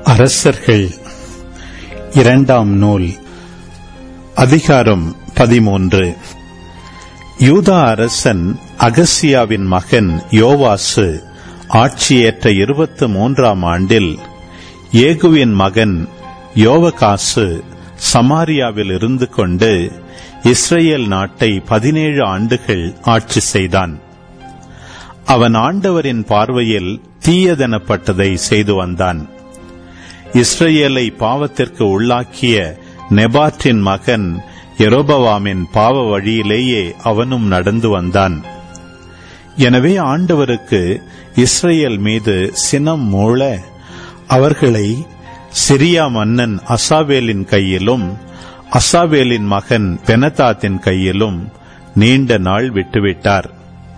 அரசர்கள் இரண்டாம் நூல் அதிகாரம் பதிமூன்று யூதா அரசன் அகசியாவின் மகன் யோவாசு ஆட்சியேற்ற இருபத்து மூன்றாம் ஆண்டில் ஏகுவின் மகன் யோவகாசு சமாரியாவில் இருந்து கொண்டு இஸ்ரேல் நாட்டை பதினேழு ஆண்டுகள் ஆட்சி செய்தான் அவன் ஆண்டவரின் பார்வையில் தீயதெனப்பட்டதை செய்து வந்தான் இஸ்ரேலை பாவத்திற்கு உள்ளாக்கிய நெபாற்றின் மகன் எரோபவாமின் பாவ வழியிலேயே அவனும் நடந்து வந்தான் எனவே ஆண்டவருக்கு இஸ்ரேல் மீது சினம் மூள அவர்களை சிரியா மன்னன் அசாவேலின் கையிலும் அசாவேலின் மகன் பெனதாத்தின் கையிலும் நீண்ட நாள் விட்டுவிட்டார்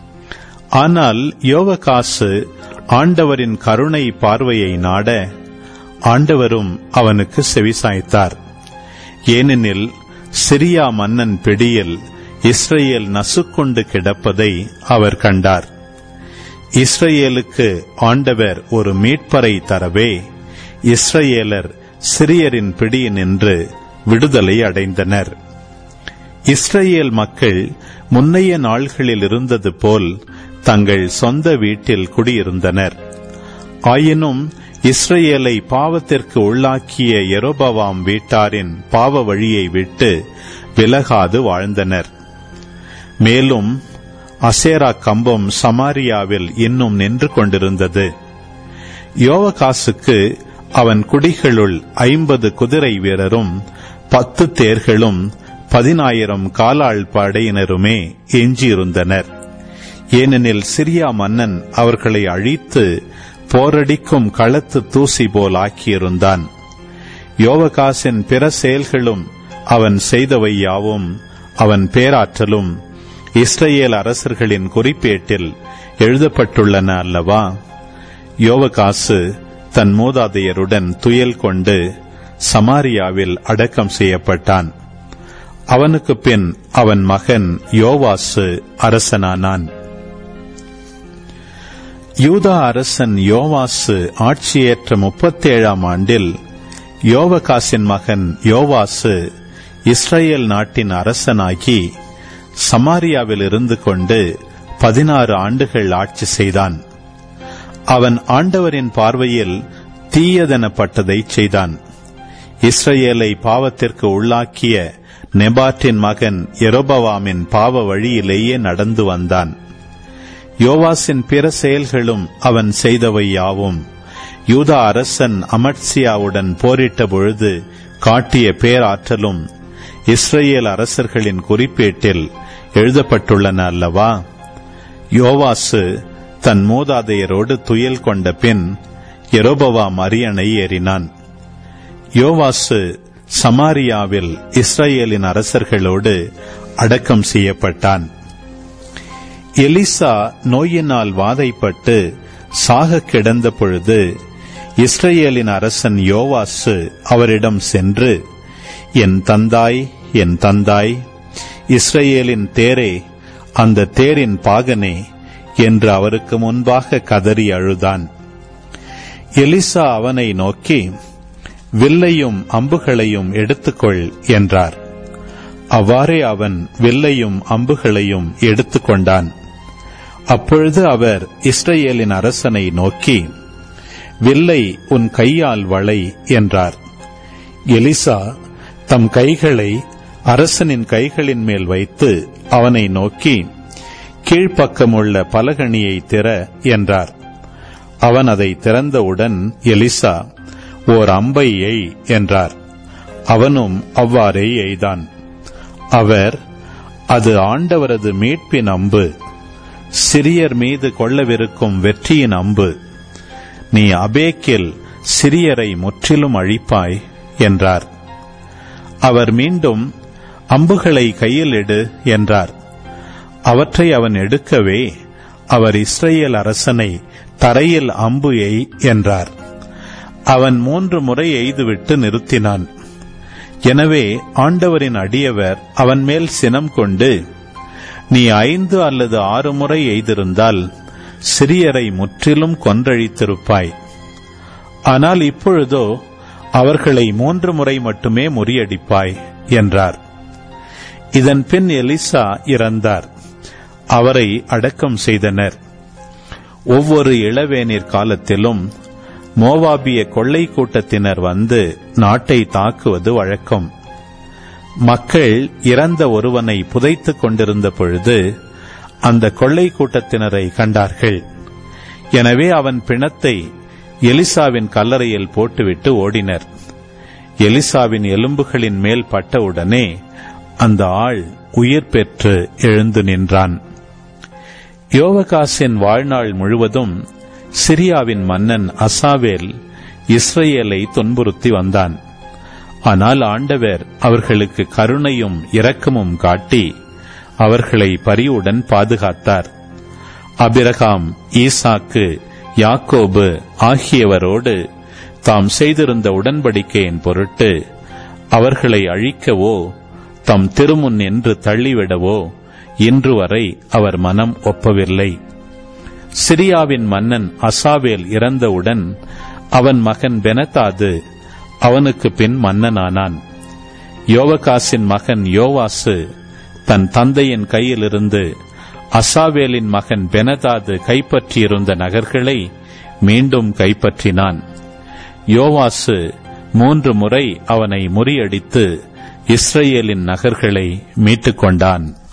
ஆனால் யோவகாசு ஆண்டவரின் கருணை பார்வையை நாட ஆண்டவரும் அவனுக்கு செவிசாய்த்தார் ஏனெனில் சிரியா மன்னன் பிடியில் இஸ்ரேல் நசுக்கொண்டு கிடப்பதை அவர் கண்டார் இஸ்ரேலுக்கு ஆண்டவர் ஒரு மீட்பரை தரவே இஸ்ரேலர் சிரியரின் பிடியினின்று விடுதலை அடைந்தனர் இஸ்ரேல் மக்கள் முன்னைய நாள்களில் இருந்தது போல் தங்கள் சொந்த வீட்டில் குடியிருந்தனர் ஆயினும் இஸ்ரேலை பாவத்திற்கு உள்ளாக்கிய எரோபவாம் வீட்டாரின் பாவ வழியை விட்டு விலகாது வாழ்ந்தனர் மேலும் அசேரா கம்பம் சமாரியாவில் இன்னும் நின்று கொண்டிருந்தது யோவகாசுக்கு அவன் குடிகளுள் ஐம்பது குதிரை வீரரும் பத்து தேர்களும் பதினாயிரம் காலாள் படையினருமே எஞ்சியிருந்தனர் ஏனெனில் சிரியா மன்னன் அவர்களை அழித்து போரடிக்கும் களத்து தூசி போல் ஆக்கியிருந்தான் யோவகாசின் பிற செயல்களும் அவன் செய்தவை யாவும் அவன் பேராற்றலும் இஸ்ரேல் அரசர்களின் குறிப்பேட்டில் எழுதப்பட்டுள்ளன அல்லவா யோவகாசு தன் மூதாதையருடன் துயல் கொண்டு சமாரியாவில் அடக்கம் செய்யப்பட்டான் அவனுக்கு பின் அவன் மகன் யோவாசு அரசனானான் யூதா அரசன் யோவாசு ஆட்சியேற்ற முப்பத்தேழாம் ஆண்டில் யோவகாசின் மகன் யோவாசு இஸ்ரேல் நாட்டின் அரசனாகி சமாரியாவில் இருந்து கொண்டு பதினாறு ஆண்டுகள் ஆட்சி செய்தான் அவன் ஆண்டவரின் பார்வையில் தீயதெனப்பட்டதை செய்தான் இஸ்ரேலை பாவத்திற்கு உள்ளாக்கிய நெபாற்றின் மகன் எரோபவாமின் பாவ வழியிலேயே நடந்து வந்தான் யோவாசின் பிற செயல்களும் அவன் செய்தவை யாவும் யூதா அரசன் அமட்சியாவுடன் போரிட்ட பொழுது காட்டிய பேராற்றலும் இஸ்ரேல் அரசர்களின் குறிப்பேட்டில் எழுதப்பட்டுள்ளன அல்லவா யோவாசு தன் மூதாதையரோடு துயல் கொண்ட பின் எரோபவாம் அரியணை ஏறினான் யோவாசு சமாரியாவில் இஸ்ரேலின் அரசர்களோடு அடக்கம் செய்யப்பட்டான் எலிசா நோயினால் வாதைப்பட்டு சாக கிடந்த பொழுது இஸ்ரேலின் அரசன் யோவாசு அவரிடம் சென்று என் தந்தாய் என் தந்தாய் இஸ்ரேலின் தேரே அந்த தேரின் பாகனே என்று அவருக்கு முன்பாக கதறி அழுதான் எலிசா அவனை நோக்கி வில்லையும் அம்புகளையும் எடுத்துக்கொள் என்றார் அவ்வாறே அவன் வில்லையும் அம்புகளையும் எடுத்துக்கொண்டான் அப்பொழுது அவர் இஸ்ரேலின் அரசனை நோக்கி வில்லை உன் கையால் வளை என்றார் எலிசா தம் கைகளை அரசனின் கைகளின் மேல் வைத்து அவனை நோக்கி கீழ்ப்பக்கமுள்ள பலகணியை திற என்றார் அவன் அதை திறந்தவுடன் எலிசா ஓர் அம்பை எய் என்றார் அவனும் அவ்வாறே எய்தான் அவர் அது ஆண்டவரது மீட்பின் அம்பு சிறியர் மீது கொள்ளவிருக்கும் வெற்றியின் அம்பு நீ அபேக்கில் சிறியரை முற்றிலும் அழிப்பாய் என்றார் அவர் மீண்டும் அம்புகளை கையில் எடு என்றார் அவற்றை அவன் எடுக்கவே அவர் இஸ்ரேல் அரசனை தரையில் அம்பு எய் என்றார் அவன் மூன்று முறை எய்துவிட்டு நிறுத்தினான் எனவே ஆண்டவரின் அடியவர் அவன் மேல் சினம் கொண்டு நீ ஐந்து அல்லது ஆறு முறை எய்திருந்தால் சிறியரை முற்றிலும் கொன்றழித்திருப்பாய் ஆனால் இப்பொழுதோ அவர்களை மூன்று முறை மட்டுமே முறியடிப்பாய் என்றார் இதன் பின் எலிசா இறந்தார் அவரை அடக்கம் செய்தனர் ஒவ்வொரு இளவேநீர் காலத்திலும் மோவாபிய கொள்ளை கூட்டத்தினர் வந்து நாட்டை தாக்குவது வழக்கம் மக்கள் இறந்த ஒருவனை புதைத்துக் கொண்டிருந்த பொழுது அந்த கொள்ளை கூட்டத்தினரை கண்டார்கள் எனவே அவன் பிணத்தை எலிசாவின் கல்லறையில் போட்டுவிட்டு ஓடினர் எலிசாவின் எலும்புகளின் மேல் பட்டவுடனே அந்த ஆள் உயிர் பெற்று எழுந்து நின்றான் யோவகாசின் வாழ்நாள் முழுவதும் சிரியாவின் மன்னன் அசாவேல் இஸ்ரேலை துன்புறுத்தி வந்தான் ஆனால் ஆண்டவர் அவர்களுக்கு கருணையும் இரக்கமும் காட்டி அவர்களை பரிவுடன் பாதுகாத்தார் அபிரகாம் ஈசாக்கு யாக்கோபு ஆகியவரோடு தாம் செய்திருந்த உடன்படிக்கையின் பொருட்டு அவர்களை அழிக்கவோ தம் திருமுன் என்று தள்ளிவிடவோ இன்று வரை அவர் மனம் ஒப்பவில்லை சிரியாவின் மன்னன் அசாவேல் இறந்தவுடன் அவன் மகன் பெனதாது அவனுக்கு பின் மன்னனானான் யோவகாசின் மகன் யோவாசு தன் தந்தையின் கையிலிருந்து அசாவேலின் மகன் பெனதாது கைப்பற்றியிருந்த நகர்களை மீண்டும் கைப்பற்றினான் யோவாசு மூன்று முறை அவனை முறியடித்து இஸ்ரேலின் நகர்களை மீட்டுக் கொண்டான்